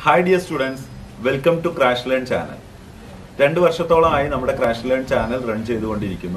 hi dear students welcome to Crash Learn channel രണ്ട് വർഷത്തോളമായി നമ്മുടെ ക്രാഷ് ലേൺ ചാനൽ റൺ ചെയ്തുകൊണ്ടിരിക്കുന്നു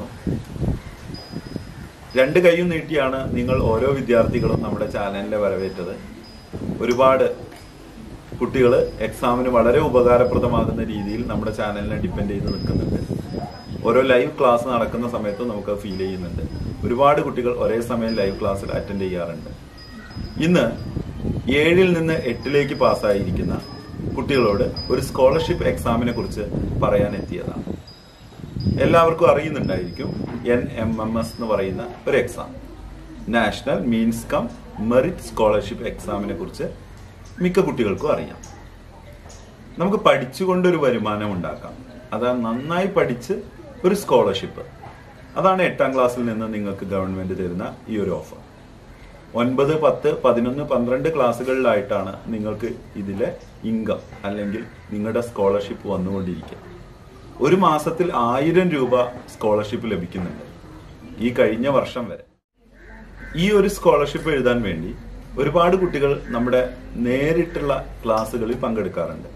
രണ്ട് കൈയും നീട്ടിയാണ് നിങ്ങൾ ഓരോ വിദ്യാർത്ഥികളും നമ്മുടെ ചാനലിനെ വരവേറ്റത് ഒരുപാട് കുട്ടികൾ എക്സാമിന് വളരെ ഉപകാരപ്രദമാകുന്ന രീതിയിൽ നമ്മുടെ ചാനലിനെ ഡിപ്പെൻഡ് ചെയ്ത് നിൽക്കുന്നുണ്ട് ഓരോ ലൈവ് ക്ലാസ് നടക്കുന്ന സമയത്ത് നമുക്ക് ഫീൽ ചെയ്യുന്നുണ്ട് ഒരുപാട് കുട്ടികൾ ഒരേ സമയം ലൈവ് ക്ലാസ്സിൽ അറ്റൻഡ് ചെയ്യാറുണ്ട് ഇന്ന് ഏഴിൽ നിന്ന് എട്ടിലേക്ക് പാസ്സായിരിക്കുന്ന കുട്ടികളോട് ഒരു സ്കോളർഷിപ്പ് എക്സാമിനെ കുറിച്ച് പറയാൻ എത്തിയതാണ് എല്ലാവർക്കും അറിയുന്നുണ്ടായിരിക്കും എൻ എം എം എസ് എന്ന് പറയുന്ന ഒരു exam national means cum merit scholarship എക്സാമിനെ കുറിച്ച് മിക്ക കുട്ടികൾക്കും അറിയാം നമുക്ക് പഠിച്ചുകൊണ്ടൊരു വരുമാനം ഉണ്ടാക്കാം അത് നന്നായി പഠിച്ച് ഒരു സ്കോളർഷിപ്പ് അതാണ് എട്ടാം ക്ലാസ്സിൽ നിന്ന് നിങ്ങൾക്ക് ഗവൺമെന്റ് തരുന്ന ഈ ഒരു ഓഫർ ഒൻപത് പത്ത് പതിനൊന്ന് പന്ത്രണ്ട് ക്ലാസ്സുകളിലായിട്ടാണ് നിങ്ങൾക്ക് ഇതിലെ ഇൻകം അല്ലെങ്കിൽ നിങ്ങളുടെ സ്കോളർഷിപ്പ് വന്നുകൊണ്ടിരിക്കുക ഒരു മാസത്തിൽ ആയിരം രൂപ സ്കോളർഷിപ്പ് ലഭിക്കുന്നുണ്ട് ഈ കഴിഞ്ഞ വർഷം വരെ ഈ ഒരു സ്കോളർഷിപ്പ് എഴുതാൻ വേണ്ടി ഒരുപാട് കുട്ടികൾ നമ്മുടെ നേരിട്ടുള്ള ക്ലാസ്സുകളിൽ പങ്കെടുക്കാറുണ്ട്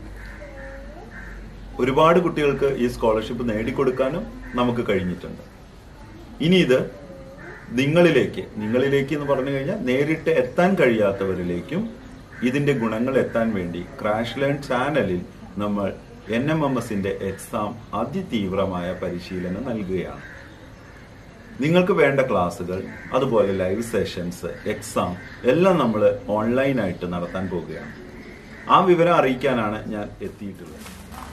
ഒരുപാട് കുട്ടികൾക്ക് ഈ സ്കോളർഷിപ്പ് നേടിക്കൊടുക്കാനും നമുക്ക് കഴിഞ്ഞിട്ടുണ്ട് ഇനി ഇത് നിങ്ങളിലേക്ക് നിങ്ങളിലേക്ക് എന്ന് പറഞ്ഞു കഴിഞ്ഞാൽ നേരിട്ട് എത്താൻ കഴിയാത്തവരിലേക്കും ഇതിന്റെ ഗുണങ്ങൾ എത്താൻ വേണ്ടി ക്രാഷ് ലേൺ ചാനലിൽ നമ്മൾ എൻ എം എം എസിന്റെ എക്സാം അതിതീവ്രമായ പരിശീലനം നൽകുകയാണ് നിങ്ങൾക്ക് വേണ്ട ക്ലാസ്സുകൾ അതുപോലെ ലൈവ് സെഷൻസ് എക്സാം എല്ലാം നമ്മൾ ഓൺലൈനായിട്ട് നടത്താൻ പോകുകയാണ് ആ വിവരം അറിയിക്കാനാണ് ഞാൻ എത്തിയിട്ടുള്ളത്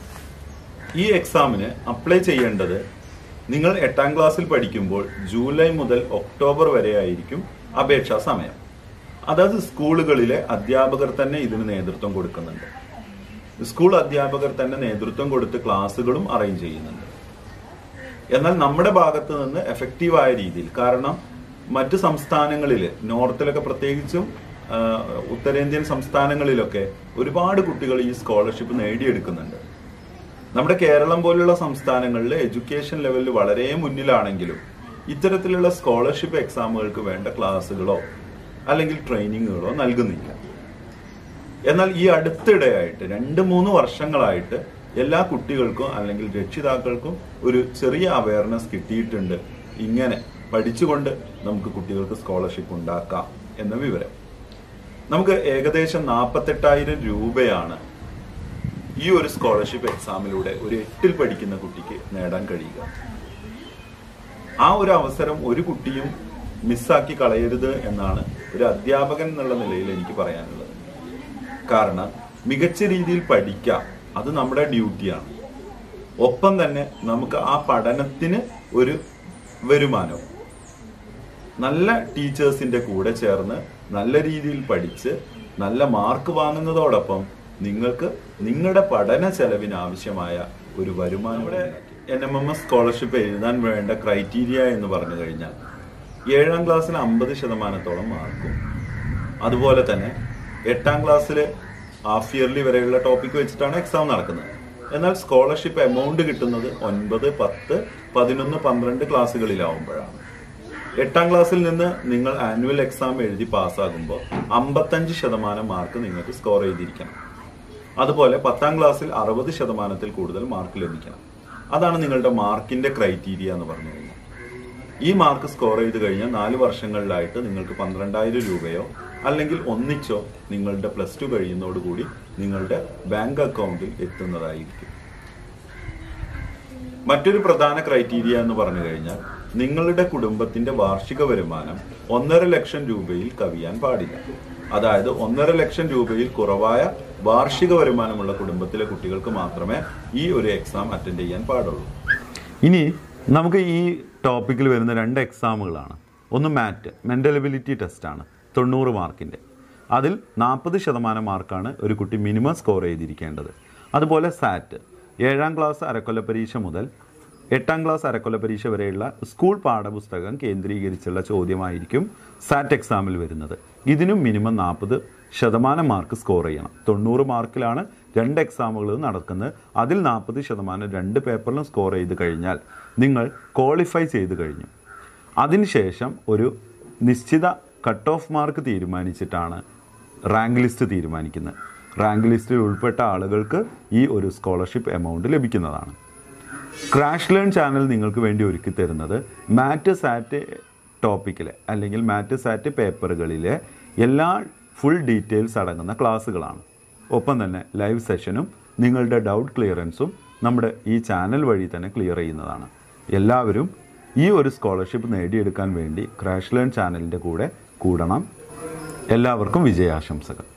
ഈ എക്സാമിന് അപ്ലൈ ചെയ്യേണ്ടത് നിങ്ങൾ എട്ടാം ക്ലാസ്സിൽ പഠിക്കുമ്പോൾ ജൂലൈ മുതൽ ഒക്ടോബർ വരെ ആയിരിക്കും അപേക്ഷാ സമയം അതായത് സ്കൂളുകളിലെ അധ്യാപകർ തന്നെ ഇതിന് നേതൃത്വം കൊടുക്കുന്നുണ്ട് സ്കൂൾ അധ്യാപകർ തന്നെ നേതൃത്വം കൊടുത്ത് ക്ലാസ്സുകളും അറേഞ്ച് ചെയ്യുന്നുണ്ട് എന്നാൽ നമ്മുടെ ഭാഗത്ത് നിന്ന് എഫക്റ്റീവായ രീതിയിൽ കാരണം മറ്റ് സംസ്ഥാനങ്ങളിൽ നോർത്തിലൊക്കെ പ്രത്യേകിച്ചും ആ, ഉത്തരേന്ത്യൻ സംസ്ഥാനങ്ങളിലൊക്കെ ഒരുപാട് കുട്ടികൾ ഈ സ്കോളർഷിപ്പ് നേടിയെടുക്കുന്നുണ്ട് നമ്മുടെ കേരളം പോലുള്ള സംസ്ഥാനങ്ങളിൽ എഡ്യൂക്കേഷൻ ലെവലിൽ വളരെ മുന്നിലാണെങ്കിലും ഇത്തരത്തിലുള്ള സ്കോളർഷിപ്പ് എക്സാമുകൾക്ക് വേണ്ട ക്ലാസ്സുകളോ അല്ലെങ്കിൽ ട്രെയിനിങ്ങുകളോ നൽകുന്നില്ല എന്നാൽ ഈ അടുത്തിടെയായിട്ട് രണ്ട് മൂന്ന് വർഷങ്ങളായിട്ട് എല്ലാ കുട്ടികൾക്കും അല്ലെങ്കിൽ രക്ഷിതാക്കൾക്കും ഒരു ചെറിയ അവയർനെസ് കിട്ടിയിട്ടുണ്ട് ഇങ്ങനെ പഠിച്ചുകൊണ്ട് നമുക്ക് കുട്ടികൾക്ക് സ്കോളർഷിപ്പ് ഉണ്ടാക്കാം എന്ന വിവരം നമുക്ക് ഏകദേശം നാൽപ്പത്തെട്ടായിരം രൂപയാണ് ഈ ഒരു സ്കോളർഷിപ്പ് എക്സാമിലൂടെ ഒരു എട്ടിൽ പഠിക്കുന്ന കുട്ടിക്ക് നേടാൻ കഴിയുക ആ ഒരു അവസരം ഒരു കുട്ടിയും മിസ്സാക്കി കളയരുത് എന്നാണ് ഒരു അധ്യാപകൻ എന്നുള്ള നിലയിൽ എനിക്ക് പറയാനുള്ളത് കാരണം മികച്ച രീതിയിൽ പഠിക്കാം അത് നമ്മുടെ ഡ്യൂട്ടിയാണ് ഒപ്പം തന്നെ നമുക്ക് ആ പഠനത്തിന് ഒരു വരുമാനവും നല്ല ടീച്ചേഴ്സിന്റെ കൂടെ ചേർന്ന് നല്ല രീതിയിൽ പഠിച്ച് നല്ല മാർക്ക് വാങ്ങുന്നതോടൊപ്പം നിങ്ങൾക്ക് നിങ്ങളുടെ പഠന ചെലവിന് ആവശ്യമായ ഒരു വരുമാനം N M M S scholarship എഴുതാൻ വേണ്ട ക്രൈറ്റീരിയ എന്ന് പറഞ്ഞു കഴിഞ്ഞാൽ ഏഴാം ക്ലാസ്സിൽ അമ്പത് ശതമാനത്തോളം മാർക്കും അതുപോലെ തന്നെ എട്ടാം ക്ലാസ്സിൽ ഹാഫ് ഇയർലി വരെയുള്ള ടോപ്പിക് വെച്ചിട്ടാണ് എക്സാം നടക്കുന്നത് എന്നാൽ സ്കോളർഷിപ്പ് എമൗണ്ട് കിട്ടുന്നത് ഒൻപത് പത്ത് പതിനൊന്ന് പന്ത്രണ്ട് ക്ലാസ്സുകളിലാവുമ്പോഴാണ് എട്ടാം ക്ലാസ്സിൽ നിന്ന് നിങ്ങൾ ആനുവൽ എക്സാം എഴുതി പാസ്സാകുമ്പോൾ അമ്പത്തഞ്ച് ശതമാനം മാർക്ക് നിങ്ങൾക്ക് സ്കോർ ചെയ്തിരിക്കണം അതുപോലെ പത്താം ക്ലാസ്സിൽ അറുപത് ശതമാനത്തിൽ കൂടുതൽ മാർക്ക് ലഭിക്കണം അതാണ് നിങ്ങളുടെ മാർക്കിന്റെ ക്രൈറ്റീരിയ എന്ന് പറഞ്ഞു കഴിഞ്ഞാൽ ഈ മാർക്ക് സ്കോർ ചെയ്ത് കഴിഞ്ഞാൽ നാല് വർഷങ്ങളിലായിട്ട് നിങ്ങൾക്ക് പന്ത്രണ്ടായിരം രൂപയോ അല്ലെങ്കിൽ ഒന്നിച്ചോ നിങ്ങളുടെ പ്ലസ് ടു കഴിയുന്നതോടുകൂടി നിങ്ങളുടെ ബാങ്ക് അക്കൗണ്ടിൽ എത്തുന്നതായിരിക്കും മറ്റൊരു പ്രധാന ക്രൈറ്റീരിയ എന്ന് പറഞ്ഞു കഴിഞ്ഞാൽ നിങ്ങളുടെ കുടുംബത്തിന്റെ വാർഷിക വരുമാനം ഒന്നര ലക്ഷം രൂപയിൽ കവിയാൻ പാടില്ല അതായത് ഒന്നര ലക്ഷം രൂപയിൽ കുറവായ വാർഷിക വരുമാനമുള്ള കുടുംബത്തിലെ കുട്ടികൾക്ക് മാത്രമേ ഈ ഒരു എക്സാം അറ്റൻഡ് ചെയ്യാൻ പാടുള്ളൂ ഇനി നമുക്ക് ഈ ടോപ്പിക്കിൽ വരുന്ന രണ്ട് എക്സാമുകളാണ് ഒന്ന് മാറ്റ് മെൻ്റൽ എബിലിറ്റി ടെസ്റ്റാണ് തൊണ്ണൂറ് മാർക്കിൻ്റെ അതിൽ നാൽപ്പത് ശതമാനം മാർക്കാണ് ഒരു കുട്ടി മിനിമം സ്കോർ ചെയ്തിരിക്കേണ്ടത് അതുപോലെ സാറ്റ് ഏഴാം ക്ലാസ് അരക്കൊല്ല പരീക്ഷ മുതൽ എട്ടാം ക്ലാസ് അരക്കൊല്ല പരീക്ഷ വരെയുള്ള സ്കൂൾ പാഠപുസ്തകം കേന്ദ്രീകരിച്ചുള്ള ചോദ്യമായിരിക്കും സാറ്റ് എക്സാമിൽ വരുന്നത് ഇതിനും മിനിമം നാൽപ്പത് ശതമാനം മാർക്ക് സ്കോർ ചെയ്യണം തൊണ്ണൂറ് മാർക്കിലാണ് രണ്ട് എക്സാമുകൾ നടക്കുന്നത് അതിൽ നാൽപ്പത് ശതമാനം രണ്ട് പേപ്പറിലും സ്കോർ ചെയ്ത് കഴിഞ്ഞാൽ നിങ്ങൾ ക്വാളിഫൈ ചെയ്ത് കഴിഞ്ഞു അതിനുശേഷം ഒരു നിശ്ചിത കട്ട് ഓഫ് മാർക്ക് തീരുമാനിച്ചിട്ടാണ് റാങ്ക് ലിസ്റ്റ് തീരുമാനിക്കുന്നത് റാങ്ക് ലിസ്റ്റിൽ ഉൾപ്പെട്ട ആളുകൾക്ക് ഈ ഒരു സ്കോളർഷിപ്പ് എമൗണ്ട് ലഭിക്കുന്നതാണ് ക്രാഷ് ലേൺ ചാനൽ നിങ്ങൾക്ക് വേണ്ടി ഒരുക്കി തരുന്നത് മാറ്റ് സാറ്റ് ടോപ്പിക്കിലെ അല്ലെങ്കിൽ മാറ്റ് സാറ്റ് പേപ്പറുകളിലെ എല്ലാ ഫുൾ ഡീറ്റെയിൽസ് അടങ്ങുന്ന ക്ലാസ്സുകളാണ് ഒപ്പം തന്നെ ലൈവ് സെഷനും നിങ്ങളുടെ ഡൗട്ട് ക്ലിയറൻസും നമ്മുടെ ഈ ചാനൽ വഴി തന്നെ ക്ലിയർ ചെയ്യുന്നതാണ് എല്ലാവരും ഈ ഒരു സ്കോളർഷിപ്പ് നേടിയെടുക്കാൻ വേണ്ടി ക്രാഷ് ലേൺ ചാനലിൻ്റെ കൂടെ കൂടണം എല്ലാവർക്കും വിജയാശംസകൾ